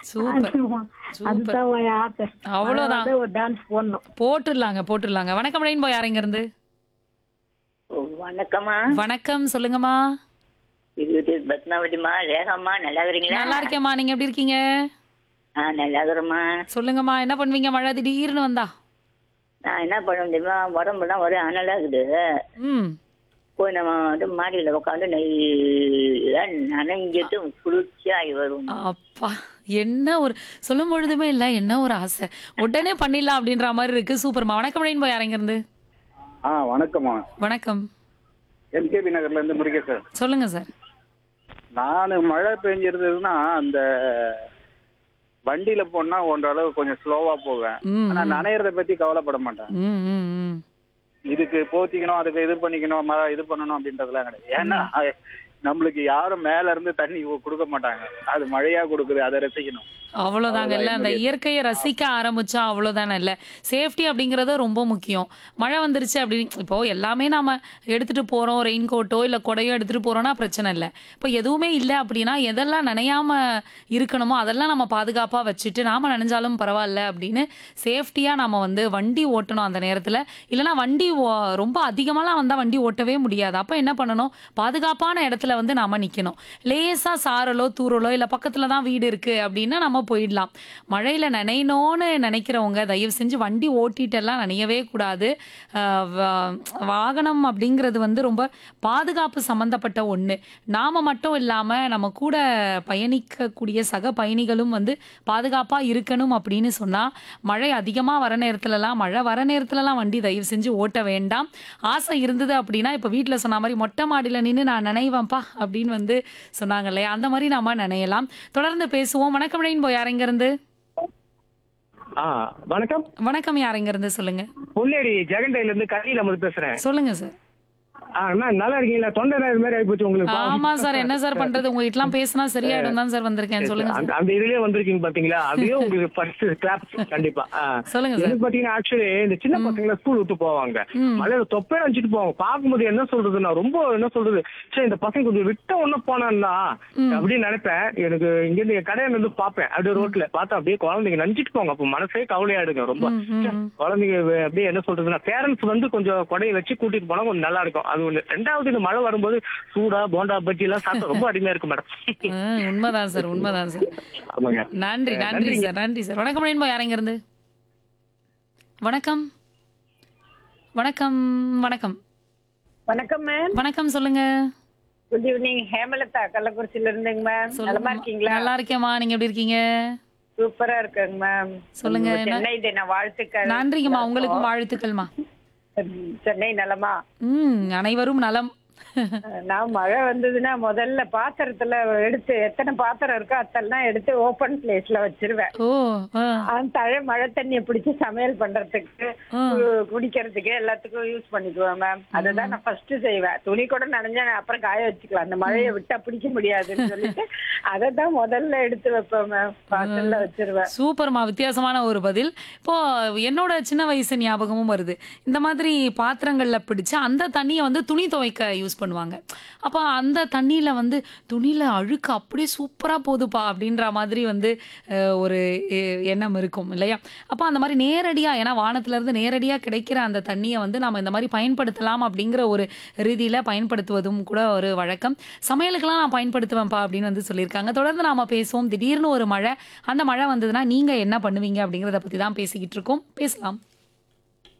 Super அதுதான் super அதுதான் என் ஆசை அவ்வளவுதான். மழை வந்து ஒரு டான்ஸ் போடணும் போட்டுடலாங்க போட்டுடலாங்க வணக்கம் ரெயின்போ யாருங்க இருந்து வணக்கம்மா வணக்கம் சொல்லுங்கம்மா இது இது பத்மாவதிமா ரேகம்மா நல்லா இருக்கிறீங்களா நல்லா இருக்கேம்மா நீங்க எப்படி இருக்கீங்க ஆ நல்லா இருக்கிறேம்மா சொல்லுங்கம்மா என்ன பண்ணுவீங்க மழை திடீர்னு வந்தா நான் என்ன பண்ண முடியுமா உடம்புலாம் ஒரே அனலா இருக்குது ம் போய் நம்ம வந்து மாடியில் உட்காந்து நெய்யா நனைஞ்சிட்டு குளிர்ச்சியாகி வரும் அப்பா என்ன ஒரு சொல்லும் பொழுதுமே இல்ல என்ன ஒரு ஆசை உடனே பண்ணிடலாம் அப்படின்ற மாதிரி இருக்கு சூப்பர்மா வணக்கம் ரெயின்போ யாருங்க இருந்து ஆ வணக்கம்மா வணக்கம் எம்கேபி நகர்ல இருந்து முருகேசன் சொல்லுங்க சார் நான் மழை பெஞ்சிருந்ததுன்னா அந்த வண்டியில போனா ஓரளவு கொஞ்சம் ஸ்லோவா போவேன் ம், ஆனா நனையறத பத்தி கவலைப்பட மாட்டேன் ம் ம் ம் இதுக்கு போத்திக்கணும் அதுக்கு இது பண்ணிக்கணும் மழை இது பண்ணணும் அப்படின்றதுலாம் கிடையாது ஏன்னா அது நம்மளுக்கு யாரும் மேல இருந்து தண்ணி கொடுக்க மாட்டாங்க அது மழையா கொடுக்குது அதை ரசிக்கணும் அவ்வளோதாங்க இல்லை அந்த இயற்கையை ரசிக்க ஆரம்பிச்சா அவ்வளோதானே இல்லை சேஃப்டி அப்படிங்கிறது ரொம்ப முக்கியம் மழை வந்துருச்சு அப்படின்னு இப்போ எல்லாமே நாம எடுத்துட்டு போறோம் ரெயின் கோட்டோ இல்லை கொடையோ எடுத்துட்டு போறோம்னா பிரச்சனை இல்லை இப்போ எதுவுமே இல்லை அப்படின்னா எதெல்லாம் நனையாம இருக்கணுமோ அதெல்லாம் நம்ம பாதுகாப்பாக வச்சுட்டு நாம நனைஞ்சாலும் பரவாயில்ல அப்படின்னு சேஃப்டியாக நம்ம வந்து வண்டி ஓட்டணும் அந்த நேரத்தில் இல்லைன்னா வண்டி ஓ- ரொம்ப அதிகமாலாம் வந்தால் வண்டி ஓட்டவே முடியாது அப்போ என்ன பண்ணணும் பாதுகாப்பான இடத்துல வந்து நாம நிற்கணும் லேசாக சாரலோ தூரலோ இல்லை பக்கத்தில் தான் வீடு இருக்கு அப்படின்னா நம்ம போயிடலாம் மழையில் நனையணும்னு நினைக்கிறவங்க தயவு செஞ்சு வண்டி ஓட்டிட்டெல்லாம் நனையவே கூடாது ஆஹ் வா- வாகனம் அப்படிங்கிறது வந்து ரொம்ப பாதுகாப்பு சம்மந்தப்பட்ட ஒன்று நாம் மட்டும் இல்லாமல் நம்ம கூட பயணிக்கக்கூடிய சக பயணிகளும் வந்து பாதுகாப்பாக இருக்கணும் அப்படின்னு சொன்னால் மழை அதிகமாக வர நேரத்துலலாம் மழை வர நேரத்துலலாம் வண்டி தயவு செஞ்சு ஓட்ட வேண்டாம் ஆசை இருந்தது அப்படின்னா இப்போ வீட்டில் சொன்ன மாதிரி மொட்டை மாடியில் நின்று நான் நினைவேன்ப்பா அப்படின்னு வந்து சொன்னாங்க இல்லையா அந்த மாதிரி நாம நினையலாம் தொடர்ந்து பேசுவோம் வணக்கம் ரெயின்போ யாருங்க இருந்து ஆ வணக்கம் வணக்கம் யாருங்க இருந்து சொல்லுங்க பொன்னேரி ஜெகண்டையில இருந்து கலியில் அமர்ந்து பேசுறேன் சொல்லுங்க சார் ஆ அண்ணா நல்லா இருக்கீங்களா தொண்டை இது மாதிரி ஆயிப்போச்சு உங்களுக்கு ஆமா சார் என்ன சார் பண்றது உங்ககிட்டலாம் பேசினா சரியாயிடும் தான் சார் வந்திருக்கேன் சொல்லுங்க அந்த சார் அந்த இதுலயே வந்திருக்கீங்க பாத்தீங்களா அதுவே உங்களுக்கு ஃபர்ஸ்ட் கிளாப் கண்டிப்பா ஆ. சொல்லுங்க சார் எனக்கு பாத்தீங்கன்னா ஆக்சுவலி இந்த சின்ன பசங்க ஸ்கூல் விட்டு போவாங்க ம். மலையில தொப்பே அடிச்சிட்டு போவாங்க பார்க்கும்போது என்ன சொல்றதுன்னா ரொம்ப என்ன சொல்றது சரி இந்த பசங்க கொஞ்சம் விட்ட ஒண்ணு போனான்னா அப்படின்னு நினைப்பேன் எனக்கு இங்க இருந்து என் கடையில இருந்து பாப்பேன் அப்படியே ரோட்ல பார்த்தா அப்படியே குழந்தைங்க நஞ்சிட்டு போங்க அப்ப மனசே கவலையாடுங்க ரொம்ப ம், ம், ம். குழந்தைங்க வே- அப்படியே என்ன சொல்றதுன்னா பேரண்ட்ஸ் வந்து கொஞ்சம் கொடையை வச்சு கூட்டிட்டு போனா கொஞ்சம் நல்லா இருக்கும் அது ஒண்ணு ரெண்டாவது இந்த மழை வரும்போது சூடா போண்டா பஜ்ஜி எல்லாம் சாப்பிட்டா ரொம்ப அடிமையா இருக்கும் மேடம் ஆ, உண்மைதான் சார் உண்மைதான் சார் ஆமாங்க நன்றி நன்றி சார் நன்றி சார் வணக்கம் ரெயின்போ யாருங்க இருந்து வணக்கம் வணக்கம் வணக்கம் வணக்கம் மேம் வணக்கம் சொல்லுங்க குட் ஈவினிங் ஹேமலதா கள்ளக்குறிச்சியில இருந்துங்க மேம் நலமா சொல்லுங்க இருக்கீங்களா நல்லா இருக்கேம்மா நீங்க எப்படி இருக்கீங்க சூப்பரா இருக்குங்க மேம் சொல்லுங்க, உங்க என்ன- சென்னை தின வாழ்த்துக்கள் நன்றிங்கம்மா உங்களுக்கும் வாழ்த்துக்கள்மா சென்னை நலமா ம் அனைவரும் நலம் நான் மழை வந்ததுன்னா முதல்ல பாத்திரத்துல எடுத்து எத்தனை பாத்திரம் இருக்கோ அதெல்லாம் எடுத்து ஓபன் பிளேஸ்ல வச்சிருவேன் ஓ ஆ, அந்த தழை மழை தண்ணியை பிடிச்சி சமையல் பண்றதுக்கு ஆ. கு- குடிக்கிறதுக்கு எல்லாத்துக்கும் யூஸ் பண்ணிக்குவேன் மேம் அதுதான் நான் ஃபர்ஸ்ட் செய்வேன் துணி கூட நனைஞ்சா நான் அப்புறம் காய வச்சுக்கலாம் அந்த மழையை விட்டா பிடிக்க முடியாதுன்னு சொல்லிட்டு அதை தான் முதல்ல எடுத்து வைப்பேன் மேம் பாத்திரத்துல வச்சிருவேன் சூப்பர்மா வித்தியாசமான ஒரு பதில் இப்போ என்னோட சின்ன வயசு ஞாபகமும் வருது இந்த மாதிரி பாத்திரங்கள்ல பிடிச்சு அந்த தண்ணியை வந்து துணி துவைக்க யூஸ் பண்ணுவாங்க அப்போ அந்த தண்ணியில வந்து துணியில அழுக்கு அப்படியே சூப்பரா போகுதுப்பா அப்படின்ற மாதிரி வந்து அஹ், ஒரு எ- எண்ணம் இருக்கும் இல்லையா அப்போ அந்த மாதிரி நேரடியா ஏன்னா வானத்துல இருந்து நேரடியா கிடைக்கிற அந்த தண்ணியை வந்து நாம இந்த மாதிரி பயன்படுத்தலாம் அப்படிங்கிற ஒரு ரீதியில பயன்படுத்துவதும் கூட ஒரு வழக்கம் சமையலுக்கெல்லாம் நான் பயன்படுத்துவேன்ப்பா அப்படின்னு வந்து சொல்லியிருக்காங்க தொடர்ந்து நாம பேசுவோம் திடீர்னு ஒரு மழை அந்த மழை வந்ததுன்னா நீங்க என்ன பண்ணுவீங்க அப்படிங்கிறத பத்தி தான் பேசிக்கிட்டு இருக்கோம் பேசலாம்